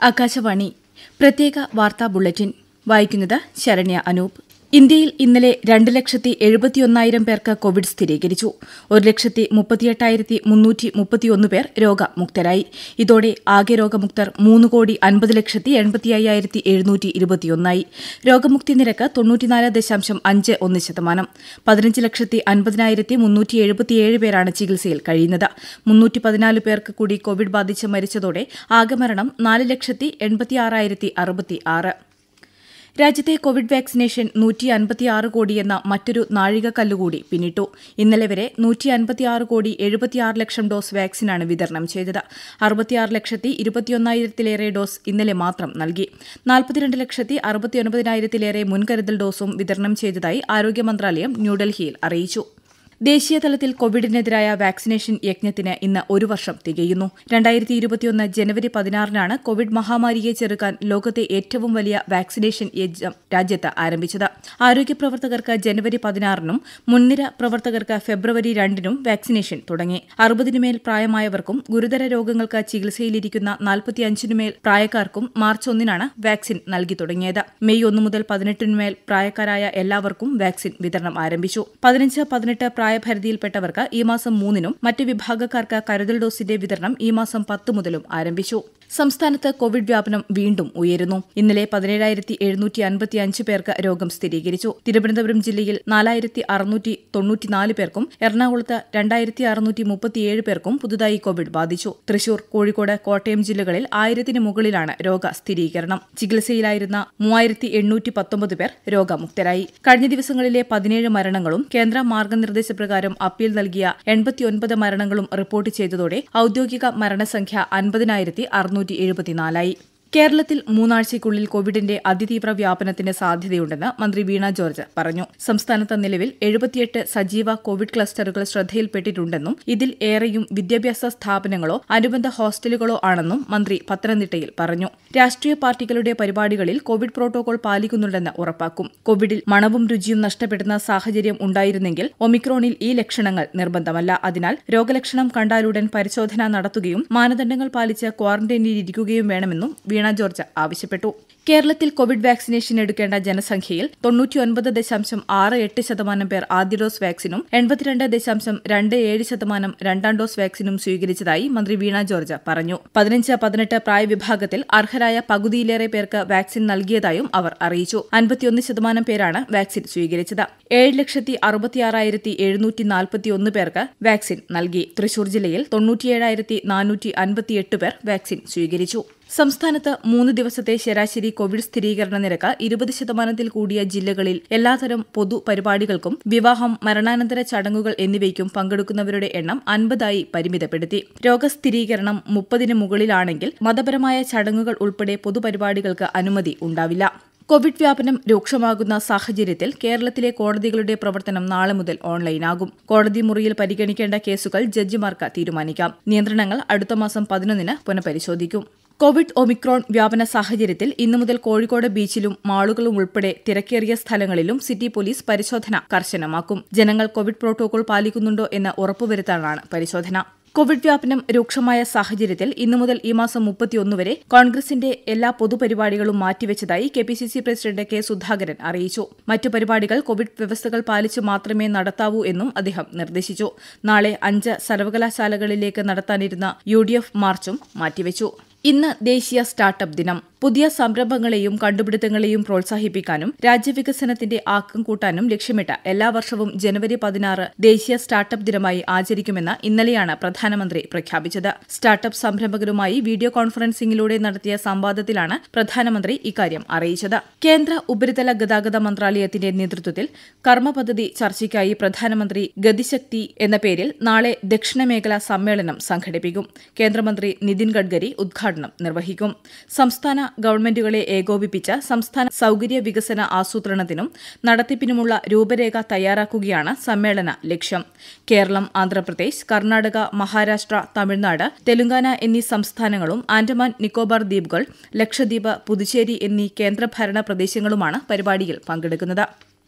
ആകാശവാണി പ്രത്യേക വാർത്താ ബുള്ളറ്റിൻ വായിക്കുന്നത് ശരണ്യ അനൂപ് ഇന്ത്യയിൽ ഇന്നലെ രണ്ട് ലക്ഷത്തി എഴുപത്തിയൊന്നായിരം പേർക്ക് കോവിഡ് സ്ഥിരീകരിച്ചു ഒരു ലക്ഷത്തി മുപ്പത്തിയെട്ടായിരത്തി മുന്നൂറ്റി മുപ്പത്തിയൊന്ന് പേർ രോഗമുക്തരായി ഇതോടെ ആകെ രോഗമുക്തർ മൂന്ന് കോടി അൻപത് ലക്ഷത്തി എൺപത്തി അയ്യായിരത്തി എഴുന്നൂറ്റി ഇരുപത്തിയൊന്നായി രോഗമുക്തി നിരക്ക് തൊണ്ണൂറ്റിനാല് ദശാംശം അഞ്ച് ഒന്ന് ശതമാനം പതിനഞ്ച് ലക്ഷത്തി അൻപതിനായിരത്തി മുന്നൂറ്റി എഴുപത്തിയേഴ് പേരാണ് ചികിത്സയിൽ കഴിയുന്നത് മുന്നൂറ്റി പതിനാല് പേർക്ക് കൂടി കോവിഡ് ബാധിച്ച് മരിച്ചതോടെ ആകെ മരണം നാല് ലക്ഷത്തി എൺപത്തിയാറായിരത്തി അറുപത്തി ആറ് രാജ്യത്തെ കോവിഡ് വാക്സിനേഷൻ നൂറ്റി അൻപത്തിയാറ് കോടിയെന്ന മറ്റൊരു നാഴികക്കല്ലുകൂടി പിന്നിട്ടു ഇന്നലെ വരെ നൂറ്റി അൻപത്തിയാറ് കോടി എഴുപത്തിയാറ് ലക്ഷം ഡോസ് വാക്സിനാണ് വിതരണം ചെയ്തത് അറുപത്തിയാറ് ലക്ഷത്തി ഇരുപത്തിയൊന്നായിരത്തിലേറെ ഡോസ് ഇന്നലെ മാത്രം നൽകി നാൽപ്പത്തിരണ്ട് ലക്ഷത്തി അറുപത്തിയൊൻപതിനായിരത്തിലേറെ മുൻകരുതൽ ഡോസും വിതരണം ചെയ്തതായി ആരോഗ്യ മന്ത്രാലയം ന്യൂഡൽഹിയിൽ അറിയിച്ചു ദേശീയതലത്തിൽ കോവിഡിനെതിരായ വാക്സിനേഷൻ യജ്ഞത്തിന് ഇന്ന് ഒരു വർഷം തികയുന്നു രണ്ടായിരത്തി ഇരുപത്തിയൊന്ന് ജനുവരി പതിനാറിനാണ് കോവിഡ് മഹാമാരിയെ ചെറുക്കാൻ ലോകത്തെ ഏറ്റവും വലിയ വാക്സിനേഷൻ യജ്ഞം രാജ്യത്ത് ആരംഭിച്ചത് ആരോഗ്യ പ്രവർത്തകർക്ക് ജനുവരി പതിനാറിനും മുൻനിര പ്രവർത്തകർക്ക് ഫെബ്രുവരി രണ്ടിനും വാക്സിനേഷൻ തുടങ്ങി അറുപതിനുമേൽ പ്രായമായവർക്കും ഗുരുതര രോഗങ്ങൾക്ക് ചികിത്സയിലിരിക്കുന്ന നാൽപ്പത്തിയഞ്ചിനുമേൽ പ്രായക്കാർക്കും മാർച്ച് ഒന്നിനാണ് വാക്സിൻ നൽകി തുടങ്ങിയത് മെയ് ഒന്ന് മുതൽ പതിനെട്ടിനുമേൽ പ്രായക്കാരായ എല്ലാവർക്കും വാക്സിൻ വിതരണം ആരംഭിച്ചു പതിനഞ്ച് പതിനെട്ട് പ്രായപരിധിയിൽപ്പെട്ടവർക്ക് ഈ മാസം മൂന്നിനും മറ്റ് വിഭാഗക്കാർക്ക് കരുതൽ ഡോസിന്റെ വിതരണം ഈ മാസം പത്ത് മുതലും ആരംഭിച്ചു സംസ്ഥാനത്ത് കോവിഡ് വ്യാപനം വീണ്ടും ഉയരുന്നു ഇന്നലെ പതിനേഴായിരത്തി എഴുന്നൂറ്റി അൻപത്തിയഞ്ച് പേർക്ക് രോഗം സ്ഥിരീകരിച്ചു തിരുവനന്തപുരം ജില്ലയിൽ നാലായിരത്തി അറുന്നൂറ്റി തൊണ്ണൂറ്റിനാല് പേർക്കും എറണാകുളത്ത് രണ്ടായിരത്തി അറുന്നൂറ്റി മുപ്പത്തിയേഴ് പേർക്കും പുതുതായി കോവിഡ് ബാധിച്ചു തൃശൂർ കോഴിക്കോട് കോട്ടയം ജില്ലകളിൽ ആയിരത്തിന് മുകളിലാണ് രോഗ സ്ഥിരീകരണം ചികിത്സയിലായിരുന്ന മൂവായിരത്തി എണ്ണൂറ്റി പത്തൊമ്പത് പേർ രോഗമുക്തരായി കഴിഞ്ഞ ദിവസങ്ങളിലെ പതിനേഴ് മരണങ്ങളും കേന്ദ്ര മാർഗനിർദ്ദേശപ്രകാരം അപ്പീൽ നൽകിയ എൺപത്തിയൊൻപത് മരണങ്ങളും റിപ്പോർട്ട് ചെയ്തതോടെ ഔദ്യോഗിക മരണസംഖ്യ അൻപതിനായിരത്തി അറുന്നൂറ്റി എഴുപത്തിനാലായി കേരളത്തിൽ മൂന്നാഴ്ചയ്ക്കുള്ളിൽ കോവിഡിന്റെ അതിതീവ്ര വ്യാപനത്തിന് സാധ്യതയുണ്ടെന്ന് മന്ത്രി വീണ ജോർജ് പറഞ്ഞു സംസ്ഥാനത്ത് നിലവിൽ എഴുപത്തിയെട്ട് സജീവ കോവിഡ് ക്ലസ്റ്ററുകൾ ശ്രദ്ധയിൽപ്പെട്ടിട്ടുണ്ടെന്നും ഇതിൽ ഏറെയും വിദ്യാഭ്യാസ സ്ഥാപനങ്ങളോ അനുബന്ധ ഹോസ്റ്റലുകളോ ആണെന്നും മന്ത്രി പത്തനംതിട്ടയിൽ പറഞ്ഞു രാഷ്ട്രീയ പാർട്ടികളുടെ പരിപാടികളിൽ കോവിഡ് പ്രോട്ടോകോൾ പാലിക്കുന്നുണ്ടെന്ന് ഉറപ്പാക്കും കോവിഡിൽ മണവും രുചിയും നഷ്ടപ്പെടുന്ന സാഹചര്യം ഉണ്ടായിരുന്നെങ്കിൽ ഒമിക്രോണിൽ ഈ ലക്ഷണങ്ങൾ നിർബന്ധമല്ല അതിനാൽ രോഗലക്ഷണം കണ്ടാലുടൻ പരിശോധന നടത്തുകയും മാനദണ്ഡങ്ങൾ പാലിച്ച് ക്വാറന്റൈനിലിരിക്കുകയും വേണമെന്നും വീണ ജോർജ് ആവശ്യപ്പെട്ടു കേരളത്തിൽ കോവിഡ് വാക്സിനേഷൻ എടുക്കേണ്ട ജനസംഖ്യയിൽ തൊണ്ണൂറ്റിയൊൻപത് ദശാംശം ആറ് എട്ട് ശതമാനം പേർ ആദ്യ ഡോസ് വാക്സിനും എൺപത്തിരണ്ട് ദശാംശം രണ്ട് ഏഴ് ശതമാനം രണ്ടാം ഡോസ് വാക്സിനും സ്വീകരിച്ചതായി മന്ത്രി വീണ ജോർജ് പറഞ്ഞു പതിനഞ്ച് പതിനെട്ട് പ്രായവിഭാഗത്തിൽ അർഹരായ പകുതിയിലേറെ പേർക്ക് വാക്സിൻ നൽകിയതായും അവർ അറിയിച്ചു അൻപത്തിയൊന്ന് ശതമാനം പേരാണ് വാക്സിൻ സ്വീകരിച്ചത് ഏഴ് ലക്ഷത്തി അറുപത്തിയാറായിരത്തി എഴുന്നൂറ്റി നാൽപ്പത്തിയൊന്ന് പേർക്ക് വാക്സിൻ നൽകി തൃശൂർ ജില്ലയിൽ തൊണ്ണൂറ്റിയേഴായിരത്തി നാനൂറ്റി അൻപത്തിയെട്ട് പേർ വാക്സിൻ സ്വീകരിച്ചു സംസ്ഥാനത്ത് മൂന്ന് ദിവസത്തെ ശരാശരി കോവിഡ് സ്ഥിരീകരണ നിരക്ക് ഇരുപത് ശതമാനത്തിൽ കൂടിയ ജില്ലകളിൽ എല്ലാതരം പൊതുപരിപാടികൾക്കും വിവാഹം മരണാനന്തര ചടങ്ങുകൾ എന്നിവയ്ക്കും പങ്കെടുക്കുന്നവരുടെ എണ്ണം അൻപതായി പരിമിതപ്പെടുത്തി രോഗസ്ഥിരീകരണം മുപ്പതിന് മുകളിലാണെങ്കിൽ മതപരമായ ചടങ്ങുകൾ ഉൾപ്പെടെ പൊതുപരിപാടികൾക്ക് അനുമതി ഉണ്ടാവില്ല കോവിഡ് വ്യാപനം രൂക്ഷമാകുന്ന സാഹചര്യത്തിൽ കേരളത്തിലെ കോടതികളുടെ പ്രവർത്തനം നാളെ മുതൽ ഓൺലൈനാകും കോടതി മുറിയിൽ പരിഗണിക്കേണ്ട കേസുകൾ ജഡ്ജിമാർക്ക് തീരുമാനിക്കാം നിയന്ത്രണങ്ങൾ അടുത്ത മാസം പതിനൊന്നിന് പുനഃപരിശോധിക്കും കോവിഡ് ഒമിക്രോൺ വ്യാപന സാഹചര്യത്തിൽ ഇന്നു മുതൽ കോഴിക്കോട് ബീച്ചിലും മാളുകളും ഉൾപ്പെടെ തിരക്കേറിയ സ്ഥലങ്ങളിലും സിറ്റി പോലീസ് പരിശോധന കർശനമാക്കും ജനങ്ങൾ കോവിഡ് പ്രോട്ടോകോൾ പാലിക്കുന്നുണ്ടോ എന്ന് ഉറപ്പുവരുത്താനാണ് പരിശോധന കോവിഡ് വ്യാപനം രൂക്ഷമായ സാഹചര്യത്തിൽ ഇന്നു മുതൽ ഈ മാസം മുപ്പത്തിയൊന്ന് വരെ കോൺഗ്രസിന്റെ എല്ലാ പൊതുപരിപാടികളും മാറ്റിവെച്ചതായി K P C C president K Sudhakaran അറിയിച്ചു മറ്റു പരിപാടികൾ കോവിഡ് വ്യവസ്ഥകൾ പാലിച്ച് മാത്രമേ നടത്താവൂ എന്നും അദ്ദേഹം നിർദ്ദേശിച്ചു നാളെ അഞ്ച് സർവകലാശാലകളിലേക്ക് നടത്താനിരുന്ന യു ഡി എഫ് മാർച്ചും മാറ്റിവെച്ചു ഇന്ന് ദേശീയ സ്റ്റാർട്ടപ്പ് ദിനം പുതിയ സംരംഭങ്ങളെയും കണ്ടുപിടുത്തങ്ങളെയും പ്രോത്സാഹിപ്പിക്കാനും രാജ്യവികസനത്തിന്റെ ആക്കം കൂട്ടാനും ലക്ഷ്യമിട്ട് എല്ലാ വർഷവും ജനുവരി പതിനാറ് ദേശീയ സ്റ്റാർട്ടപ്പ് ദിനമായി ആചരിക്കുമെന്ന് ഇന്നലെയാണ് പ്രധാനമന്ത്രി പ്രഖ്യാപിച്ചത് സ്റ്റാർട്ടപ്പ് സംരംഭകരുമായി വീഡിയോ കോൺഫറൻസിംഗിലൂടെ നടത്തിയ സംവാദത്തിലാണ് പ്രധാനമന്ത്രി ഇക്കാര്യം അറിയിച്ചത് കേന്ദ്ര ഉപരിതല ഗതാഗത മന്ത്രാലയത്തിന്റെ നേതൃത്വത്തിൽ കർമ്മ പദ്ധതി ചർച്ചയ്ക്കായി പ്രധാനമന്ത്രി ഗതിശക്തി എന്ന പേരിൽ നാളെ ദക്ഷിണമേഖല സമ്മേളനം സംഘടിപ്പിക്കും കേന്ദ്രമന്ത്രി നിതിൻ ഗഡ്കരി ഉദ്ഘാടനം നിർവഹിക്കും സംസ്ഥാന ഗവൺമെന്റുകളെ ഏകോപിപ്പിച്ച് സംസ്ഥാന സൌകര്യ വികസന ആസൂത്രണത്തിനും നടത്തിപ്പിനുമുള്ള രൂപരേഖ തയ്യാറാക്കുകയാണ് സമ്മേളന ലക്ഷ്യം കേരളം ആന്ധ്രാപ്രദേശ് കർണാടക മഹാരാഷ്ട്ര തമിഴ്നാട് തെലങ്കാന എന്നീ സംസ്ഥാനങ്ങളും ആൻഡമാൻ നിക്കോബാർ ദ്വീപുകൾ ലക്ഷദ്വീപ് പുതുച്ചേരി എന്നീ കേന്ദ്രഭരണ പ്രദേശങ്ങളുമാണ് പരിപാടിയിൽ പങ്കെടുക്കുന്നത്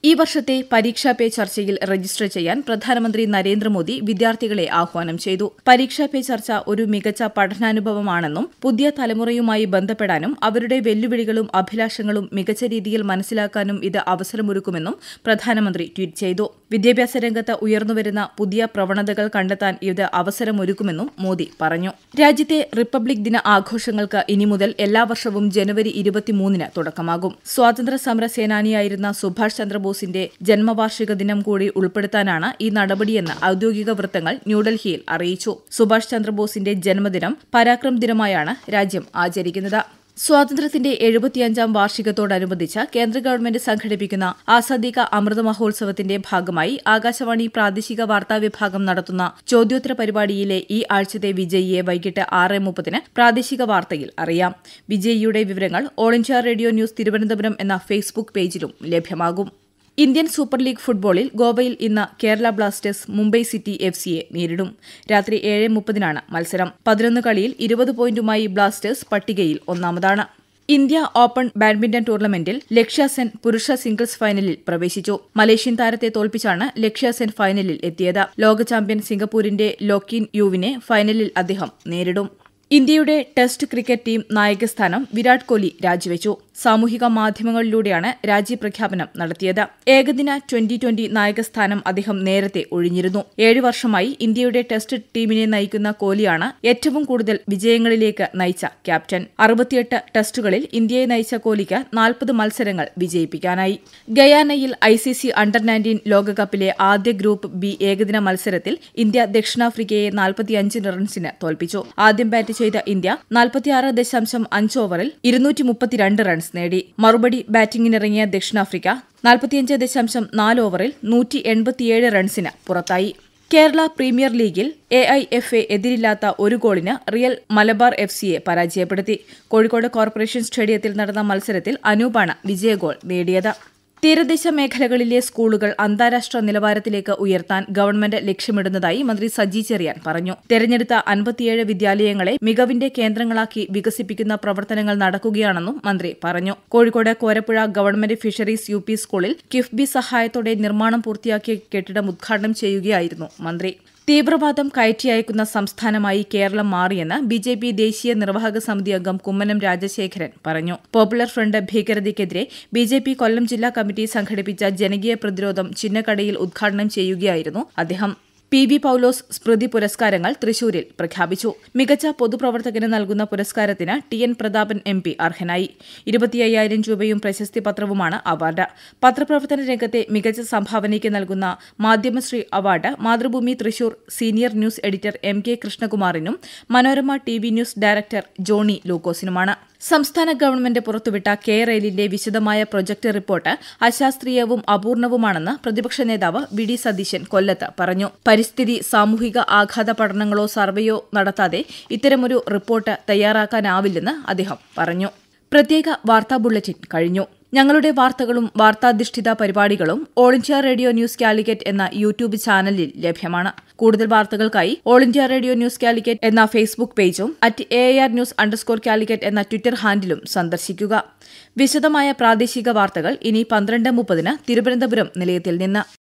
ഈ വർഷത്തെ പരീക്ഷാ പേ ചർച്ചയിൽ രജിസ്റ്റർ ചെയ്യാൻ പ്രധാനമന്ത്രി നരേന്ദ്രമോദി വിദ്യാർത്ഥികളെ ആഹ്വാനം ചെയ്തു പരീക്ഷാ പേ ചർച്ച ഒരു മികച്ച പഠനാനുഭവമാണെന്നും പുതിയ തലമുറയുമായി ബന്ധപ്പെടാനും അവരുടെ വെല്ലുവിളികളും അഭിലാഷങ്ങളും മികച്ച രീതിയിൽ മനസ്സിലാക്കാനും ഇത് അവസരമൊരുക്കുമെന്നും പ്രധാനമന്ത്രി ട്വീറ്റ് ചെയ്തു വിദ്യാഭ്യാസ രംഗത്ത് ഉയർന്നുവരുന്ന പുതിയ പ്രവണതകൾ കണ്ടെത്താൻ ഇത് അവസരമൊരുക്കുമെന്നും മോദി പറഞ്ഞു രാജ്യത്തെ റിപ്പബ്ലിക് ദിന ആഘോഷങ്ങൾക്ക് ഇനി മുതൽ എല്ലാ വർഷവും ജനുവരി ഇരുപത്തിമൂന്നിന് തുടക്കമാകും സ്വാതന്ത്ര്യ സമര സേനാനിയായിരുന്ന സുഭാഷ് ചന്ദ്രബോസിന്റെ ജന്മവാർഷിക ദിനം കൂടി ഉൾപ്പെടുത്താനാണ് ഈ നടപടിയെന്ന് ഔദ്യോഗിക വൃത്തങ്ങൾ ന്യൂഡൽഹിയിൽ അറിയിച്ചു സുഭാഷ് ചന്ദ്രബോസിന്റെ ജന്മദിനം പരാക്രം ദിനമായാണ് രാജ്യം ആചരിക്കുന്നത് സ്വാതന്ത്ര്യത്തിന്റെ എഴുപത്തിയഞ്ചാം വാർഷികത്തോടനുബന്ധിച്ച് കേന്ദ്ര ഗവൺമെന്റ് സംഘടിപ്പിക്കുന്ന ആസാദി കാ അമൃത മഹോത്സവത്തിന്റെ ഭാഗമായി ആകാശവാണി പ്രാദേശിക വാർത്താ വിഭാഗം നടത്തുന്ന ചോദ്യോത്തര പരിപാടിയിലെ ഈ ആഴ്ചത്തെ വിജയിയെ വൈകിട്ട് ആറ് മുപ്പതിന് പ്രാദേശിക വാർത്തയിൽ അറിയാം വിജയിയുടെ വിവരങ്ങൾ All India Radio News Thiruvananthapuram എന്ന ഫേസ്ബുക്ക് പേജിലും ലഭ്യമാകും ഇന്ത്യൻ സൂപ്പർ ലീഗ് ഫുട്ബോളിൽ ഗോവയിൽ ഇന്ന് Kerala Blasters Mumbai City F സിയെ നേരിടും രാത്രി ഏഴ് മുപ്പതിനാണ് മത്സരം പതിനൊന്ന് കളിയിൽ ഇരുപത് പോയിന്റുമായി ബ്ലാസ്റ്റേഴ്സ് പട്ടികയിൽ ഒന്നാമതാണ് ഇന്ത്യ ഓപ്പൺ ബാഡ്മിന്റൺ ടൂർണമെന്റിൽ ലക്ഷ്യ സെൻ പുരുഷ സിംഗിൾസ് ഫൈനലിൽ പ്രവേശിച്ചു മലേഷ്യൻ താരത്തെ തോൽപ്പിച്ചാണ് ലക്ഷ്യ സെൻ ഫൈനലിൽ എത്തിയത് ലോക ചാമ്പ്യൻ സിംഗപ്പൂരിന്റെ ലോക്കിൻ യുവിനെ ഫൈനലിൽ അദ്ദേഹം നേരിടും ഇന്ത്യയുടെ ടെസ്റ്റ് ക്രിക്കറ്റ് ടീം നായകസ്ഥാനം വിരാട് കോഹ്ലി രാജിവെച്ചു സാമൂഹിക മാധ്യമങ്ങളിലൂടെയാണ് രാജ്യപ്രഖ്യാപനം നടത്തിയത് ഏകദിന ട്വന്റി ട്വന്റി നായകസ്ഥാനം അദ്ദേഹം നേരത്തെ ഒഴിഞ്ഞിരുന്നു ഏഴു വർഷമായി ഇന്ത്യയുടെ ടെസ്റ്റ് ടീമിനെ നയിക്കുന്ന കോഹ്ലിയാണ് ഏറ്റവും കൂടുതൽ വിജയങ്ങളിലേക്ക് നയിച്ച ക്യാപ്റ്റൻ അറുപത്തിയെട്ട് ടെസ്റ്റുകളിൽ ഇന്ത്യയെ നയിച്ച കോഹ്ലിക്ക് നാൽപ്പത് മത്സരങ്ങൾ വിജയിപ്പിക്കാനായി ഗയാനയിൽ ഐസിസി അണ്ടർ നയൻറ്റീൻ ലോകകപ്പിലെ ആദ്യ ഗ്രൂപ്പ് ബി ഏകദിന മത്സരത്തിൽ ഇന്ത്യ ദക്ഷിണാഫ്രിക്കയെ നാൽപ്പത്തിയഞ്ച് റൺസിന് തോൽപ്പിച്ചു ആദ്യം ബാറ്റ് ചെയ്ത ഇന്ത്യ നാൽപ്പത്തിയാറ് ദശാംശം അഞ്ച് ഓവറിൽ ഇരുന്നൂറ്റി മുപ്പത്തിരണ്ട് റൺസ് നേടി മറുപടി ബാറ്റിംഗിനിറങ്ങിയ ദക്ഷിണാഫ്രിക്ക നാൽപ്പത്തിയഞ്ച് ദശാംശം നാല് ഓവറിൽ നൂറ്റി എൺപത്തിയേഴ് റൺസിന് പുറത്തായി കേരള പ്രീമിയർ ലീഗിൽ എ ഐ എഫ് എ എതിരില്ലാത്ത ഒരു ഗോളിന് റിയൽ മലബാർ എഫ് സിയെ പരാജയപ്പെടുത്തി കോഴിക്കോട് കോർപ്പറേഷൻ സ്റ്റേഡിയത്തിൽ നടന്ന മത്സരത്തിൽ അനൂപാണ് വിജയഗോൾ നേടിയത് തീരദേശ മേഖലകളിലെ സ്കൂളുകൾ അന്താരാഷ്ട്ര നിലവാരത്തിലേക്ക് ഉയർത്താൻ ഗവൺമെന്റ് ലക്ഷ്യമിടുന്നതായി മന്ത്രി സജി ചെറിയാൻ പറഞ്ഞു തെരഞ്ഞെടുത്ത അൻപത്തിയേഴ് വിദ്യാലയങ്ങളെ മികവിന്റെ കേന്ദ്രങ്ങളാക്കി വികസിപ്പിക്കുന്ന പ്രവർത്തനങ്ങൾ നടക്കുകയാണെന്നും മന്ത്രി പറഞ്ഞു Kozhikode Korappuzha government fisheries U P സ്കൂളിൽ കിഫ്ബി സഹായത്തോടെ നിർമ്മാണം പൂർത്തിയാക്കിയ കെട്ടിടം ഉദ്ഘാടനം ചെയ്യുകയായിരുന്നു മന്ത്രി തീവ്രവാദം കയറ്റി അയക്കുന്ന സംസ്ഥാനമായി കേരളം മാറിയെന്ന് ബി ജെ പി ദേശീയ നിർവാഹക സമിതി അംഗം കുമ്മനം രാജശേഖരൻ പറഞ്ഞു പോപ്പുലർ ഫ്രണ്ട് ഭീകരതയ്ക്കെതിരെ ബി ജെ പി കൊല്ലം ജില്ലാ കമ്മിറ്റി സംഘടിപ്പിച്ച ജനകീയ പ്രതിരോധം ചിന്നക്കടയിൽ ഉദ്ഘാടനം ചെയ്യുകയായിരുന്നു അദ്ദേഹം പി വി പൌലോസ് സ്മൃതി പുരസ്കാരങ്ങൾ തൃശൂരിൽ പ്രഖ്യാപിച്ചു മികച്ച പൊതുപ്രവർത്തകന് നൽകുന്ന പുരസ്കാരത്തിന് T N Prathapan M P അർഹനായി ഇരുപത്തിയ്യായിരം രൂപയും പ്രശസ്തി പത്രവുമാണ് അവാർഡ് പത്രപ്രവർത്തന രംഗത്തെ മികച്ച സംഭാവനയ്ക്ക് നൽകുന്ന Madhyamasree award Mathrubhumi Thrissur senior news editor M K കൃഷ്ണകുമാറിനും Manorama T V news director Johnny ലൂക്കോസിനുമാണ് സംസ്ഥാന ഗവൺമെന്റ് പുറത്തുവിട്ട കെ റെയിലിന്റെ വിശദമായ പ്രൊജക്ട് റിപ്പോർട്ട് അശാസ്ത്രീയവും അപൂർണവുമാണെന്ന് പ്രതിപക്ഷ നേതാവ് വി ഡി സതീശൻ കൊല്ലത്ത് പറഞ്ഞു പരിസ്ഥിതി സാമൂഹിക ആഘാത പഠനങ്ങളോ സർവേയോ നടത്താതെ ഇത്തരമൊരു റിപ്പോർട്ട് തയ്യാറാക്കാനാവില്ലെന്ന് അദ്ദേഹം പറഞ്ഞു പ്രത്യേക വാർത്താ ബുള്ളറ്റിൻ കഴിഞ്ഞു ഞങ്ങളുടെ വാർത്തകളും വാർത്താധിഷ്ഠിത പരിപാടികളും All India Radio News Calicut എന്ന യൂട്യൂബ് ചാനലിൽ ലഭ്യമാണ് കൂടുതൽ വാർത്തകൾക്കായി All India Radio News Calicut എന്ന ഫേസ്ബുക്ക് പേജും at A R news underscore Calicut എന്ന ട്വിറ്റർ ഹാൻഡിലും സന്ദർശിക്കുക വിശദമായ പ്രാദേശിക വാർത്തകൾ ഇനി പന്ത്രണ്ട് മുപ്പതിന് തിരുവനന്തപുരം നിലയത്തിൽ നിന്ന്